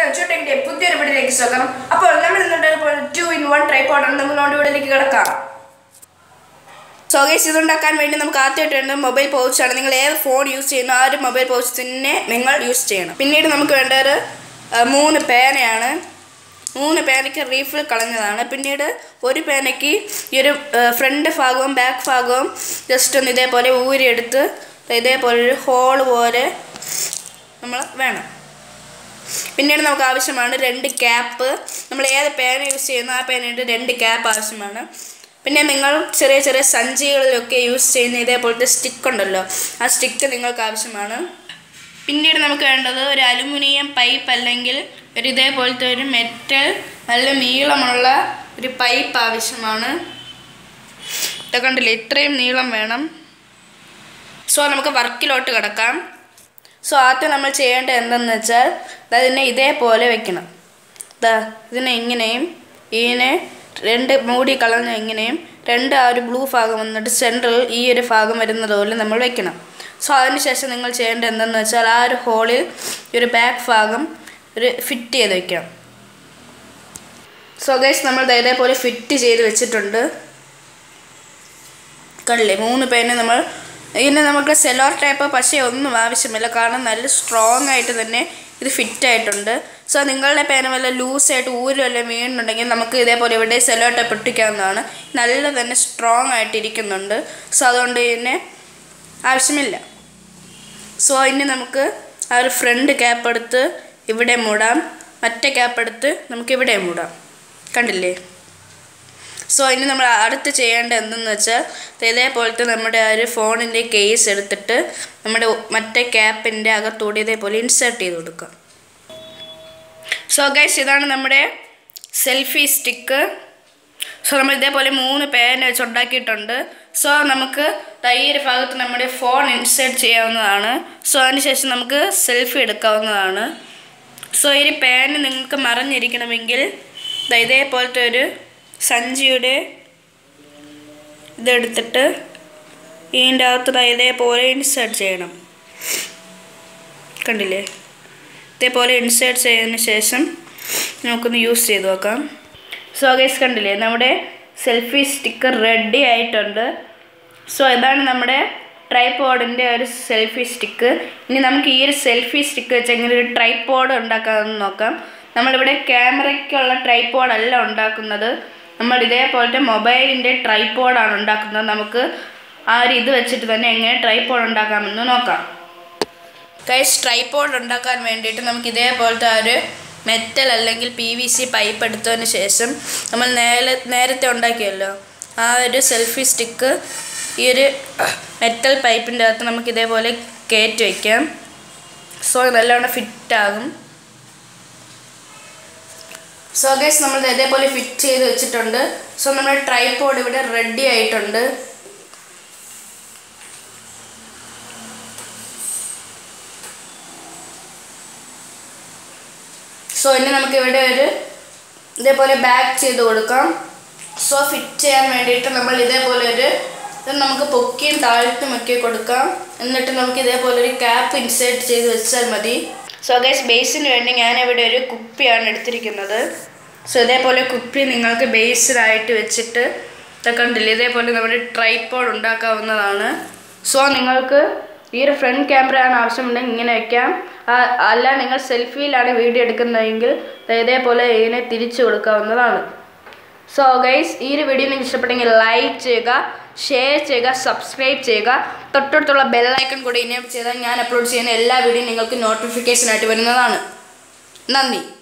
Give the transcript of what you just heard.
ചുട്ടെങ്കിന്റെ പുതിയൊരു വീഡിയോയിലേക്ക് സ്വാഗതം അപ്പോൾ നമ്മൾ ഇന്നിട്ട് ടു ഇൻ വൺ ട്രൈപ്പോഡാണ് നമ്മൾ വീഡിയോയിലേക്ക് കിടക്കാം സോ ഗൈസ് ഇതുണ്ടാക്കാൻ വേണ്ടി നമുക്ക് ആദ്യമായിട്ട് വേണ്ടത് മൊബൈൽ പൗച്ചാണ് നിങ്ങൾ ഏത് ഫോൺ യൂസ് ചെയ്യുന്നു ആ ഒരു മൊബൈൽ പൗച്ച് തന്നെ നിങ്ങൾ യൂസ് ചെയ്യണം പിന്നീട് നമുക്ക് വേണ്ടത് ആ, മൂന്ന് പേനയാണ് മൂന്ന് പേനയ്ക്ക് റീഫിൽ കളഞ്ഞതാണ് പിന്നീട് ഒരു പേനയ്ക്ക് ഈ ഒരു ഫ്രണ്ട് ഭാഗവും ബാക്ക് ഭാഗവും ജസ്റ്റ് ഒന്ന് ഇതേപോലെ ഊരിയെടുത്ത് ഇതേപോലെ ഒരു ഹോൾ പോലെ നമ്മൾ വേണം പിന്നീട് നമുക്ക് ആവശ്യമാണ് രണ്ട് ക്യാപ്പ് നമ്മൾ ഏത് പേന യൂസ് ചെയ്യുന്നു ആ പേനയുടെ രണ്ട് ക്യാപ്പ് ആവശ്യമാണ് പിന്നെ നിങ്ങൾ ചെറിയ ചെറിയ സഞ്ചികളിലൊക്കെ യൂസ് ചെയ്യുന്ന ഇതേപോലത്തെ സ്റ്റിക്ക് ഉണ്ടല്ലോ ആ സ്റ്റിക്ക് നിങ്ങൾക്ക് ആവശ്യമാണ് പിന്നീട് നമുക്ക് വേണ്ടത് ഒരു അലുമിനിയം പൈപ്പ് അല്ലെങ്കിൽ ഒരു ഇതേപോലത്തെ ഒരു മെറ്റൽ നല്ല നീളമുള്ള ഒരു പൈപ്പ് ആവശ്യമാണ് ഇത് കണ്ടില്ലേ ഇത്രയും നീളം വേണം സോ നമുക്ക് വർക്കിലോട്ട് കിടക്കാം സോ ആദ്യം നമ്മൾ ചെയ്യേണ്ടത് എന്തെന്ന് വെച്ചാൽ ദാ ഇതിനെ ഇതേപോലെ വെക്കണം ദാ ഇതിനെ ഇങ്ങനെയും ഇതിനെ രണ്ട് മൂടി കളഞ്ഞ ഇങ്ങനെയും രണ്ട് ആ ഒരു ബ്ലൂ ഭാഗം വന്നിട്ട് സെൻട്രൽ ഈ ഒരു ഭാഗം വരുന്നത് പോലെ നമ്മൾ വെക്കണം സോ അതിനുശേഷം നിങ്ങൾ ചെയ്യേണ്ടത് എന്തെന്ന് വെച്ചാൽ ആ ഒരു ഹോളിൽ ഈ ഒരു ബാക്ക് ഭാഗം ഒരു ഫിറ്റ് ചെയ്ത് വെക്കാം സോ ഗൈസ് നമ്മൾ ദാ ഇതേപോലെ ഫിറ്റ് ചെയ്ത് വെച്ചിട്ടുണ്ട് കണ്ടില്ലേ മൂന്ന് പേന നമ്മൾ ഇതിന് നമുക്ക് സെലോർ ടൈപ്പ് പക്ഷേ ഒന്നും ആവശ്യമില്ല കാരണം നല്ല സ്ട്രോങ് ആയിട്ട് തന്നെ ഇത് ഫിറ്റ് ആയിട്ടുണ്ട് സോ നിങ്ങളുടെ പേന വല്ല ലൂസായിട്ട് ഊരും വല്ല വീണുണ്ടെങ്കിൽ നമുക്ക് ഇതേപോലെ ഇവിടെ സെലോ ടൈപ്പ് ഇട്ടിക്കാവുന്നതാണ് നല്ല തന്നെ സ്ട്രോങ് ആയിട്ട് ഇരിക്കുന്നുണ്ട് സോ അതുകൊണ്ട് ഇതിന് ആവശ്യമില്ല സോ ഇനി നമുക്ക് ആ ഒരു ഫ്രണ്ട് ക്യാപ്പ് എടുത്ത് ഇവിടെ മൂടാം മറ്റേ ക്യാപ്പ് എടുത്ത് നമുക്ക് ഇവിടെ മൂടാം കണ്ടില്ലേ സോ ഇനി നമ്മൾ അടുത്ത് ചെയ്യേണ്ടത് എന്തെന്ന് വെച്ചാൽ ഇതേപോലത്തെ നമ്മുടെ ആ ഒരു ഫോണിൻ്റെ കേസ് എടുത്തിട്ട് നമ്മുടെ മറ്റേ ക്യാപ്പിൻ്റെ അകത്തൂടെ ഇതേപോലെ ഇൻസേർട്ട് ചെയ്ത് കൊടുക്കുക സോ ഗൈസ് ഇതാണ് നമ്മുടെ സെൽഫി സ്റ്റിക്ക് സോ നമ്മൾ ഇതേപോലെ മൂന്ന് പേന വെച്ച് ഉണ്ടാക്കിയിട്ടുണ്ട് സോ നമുക്ക് ദാ ഈ ഒരു ഭാഗത്ത് നമ്മുടെ ഫോൺ ഇൻസേർട്ട് ചെയ്യാവുന്നതാണ് സോ അതിനുശേഷം നമുക്ക് സെൽഫി എടുക്കാവുന്നതാണ് സോ ഈ പേന നിങ്ങൾക്ക് മറഞ്ഞിരിക്കണമെങ്കിൽ ദാ ഇതേപോലത്തെ ഒരു സഞ്ചിയുടെ ഇതെടുത്തിട്ട് ഇതിൻ്റെ അകത്ത് ദാ ഇതേപോലെ ഇൻസേർട്ട് ചെയ്യണം കണ്ടില്ലേ ഇതേപോലെ ഇൻസേർട്ട് ചെയ്തതിന് ശേഷം നമുക്കൊന്ന് യൂസ് ചെയ്ത് നോക്കാം സോ ഗൈസ് കണ്ടില്ലേ നമ്മുടെ സെൽഫി സ്റ്റിക്കർ റെഡി ആയിട്ടുണ്ട് സോ ഇതാണ് നമ്മുടെ ട്രൈപോഡിൻ്റെ ഒരു സെൽഫി സ്റ്റിക്ക് ഇനി നമുക്ക് ഈ ഒരു സെൽഫി സ്റ്റിക്ക് വെച്ച് എങ്ങനെ ഒരു ട്രൈപോഡ് ഉണ്ടാക്കാമെന്ന് നോക്കാം നമ്മളിവിടെ ക്യാമറയ്ക്കുള്ള ട്രൈപോഡല്ല ഉണ്ടാക്കുന്നത് നമ്മൾ ഇതേപോലത്തെ മൊബൈലിൻ്റെ ട്രൈപോഡാണ് ഉണ്ടാക്കുന്നത് നമുക്ക് ആ ഒരു ഇത് വെച്ചിട്ട് തന്നെ എങ്ങനെ ട്രൈപോഡ് ഉണ്ടാക്കാമെന്ന് നോക്കാം ഗൈസ് ട്രൈപോഡ് ഉണ്ടാക്കാൻ വേണ്ടിയിട്ട് നമുക്ക് ഇതേപോലത്തെ ആ ഒരു മെറ്റൽ അല്ലെങ്കിൽ പി വി സി പൈപ്പ് എടുത്തതിന് ശേഷം നമ്മൾ നേരെ നേരത്തെ ഉണ്ടാക്കിയല്ലോ ആ ഒരു സെൽഫി സ്റ്റിക്ക് ഈ ഒരു മെറ്റൽ പൈപ്പിൻ്റെ അകത്ത് നമുക്ക് ഇതേപോലെ കയറ്റി വയ്ക്കാം സോ നല്ലവണ്ണം ഫിറ്റാകും സോ ഗൈസ് നമ്മൾ ഇതേപോലെ ഫിറ്റ് ചെയ്ത് വെച്ചിട്ടുണ്ട് സോ നമ്മുടെ ട്രൈപോഡ് ഇവിടെ റെഡി ആയിട്ടുണ്ട് സോ ഇനി നമുക്ക് ഇവിടെ ഒരു ഇതേപോലെ ബാക്ക് ചെയ്ത് കൊടുക്കാം സോ ഫിറ്റ് ചെയ്യാൻ വേണ്ടിയിട്ട് നമ്മൾ ഇതേപോലെ ഒരു ഇത് നമുക്ക് പൊക്കിയും താഴ്ത്തും ഒക്കെ കൊടുക്കാം എന്നിട്ട് നമുക്ക് ഇതേപോലെ ഒരു ക്യാപ്പ് ഇൻസേർട്ട് ചെയ്ത് വെച്ചാൽ മതി സോ ഗൈസ് ബേസിന് വേണ്ടി ഞാനിവിടെ ഒരു കുപ്പിയാണ് എടുത്തിരിക്കുന്നത് സോ ഇതേപോലെ കുപ്പി നിങ്ങൾക്ക് ബേസിലായിട്ട് വെച്ചിട്ട് ഇതൊക്കെ കണ്ടില്ലേ ഇതേപോലെ നമ്മുടെ ട്രൈപ്പോഡ് ഉണ്ടാക്കാവുന്നതാണ് സോ നിങ്ങൾക്ക് ഈ ഒരു ഫ്രണ്ട് ക്യാമറ ആണ് ആവശ്യമുണ്ടെങ്കിൽ ഇങ്ങനെ വെക്കാം ആ- അല്ല നിങ്ങൾ സെൽഫിയിലാണ് വീഡിയോ എടുക്കുന്നതെങ്കിൽ ദേ ഇതേപോലെ ഇതിനെ തിരിച്ചു കൊടുക്കാവുന്നതാണ് സോ ഗൈസ് ഈ ഒരു വീഡിയോ നിങ്ങൾക്ക് ഇഷ്ടപ്പെട്ടെങ്കിൽ ലൈക്ക് ചെയ്യുക ഷെയർ ചെയ്യുക സബ്സ്ക്രൈബ് ചെയ്യുക തൊട്ടടുത്തുള്ള ബെല്ലൈക്കൺ കൂടി ഇനേബിൾ ചെയ്താൽ ഞാൻ അപ്ലോഡ് ചെയ്യുന്ന എല്ലാ വീഡിയോയും നിങ്ങൾക്ക് നോട്ടിഫിക്കേഷൻ ആയിട്ട് വരുന്നതാണ് നന്ദി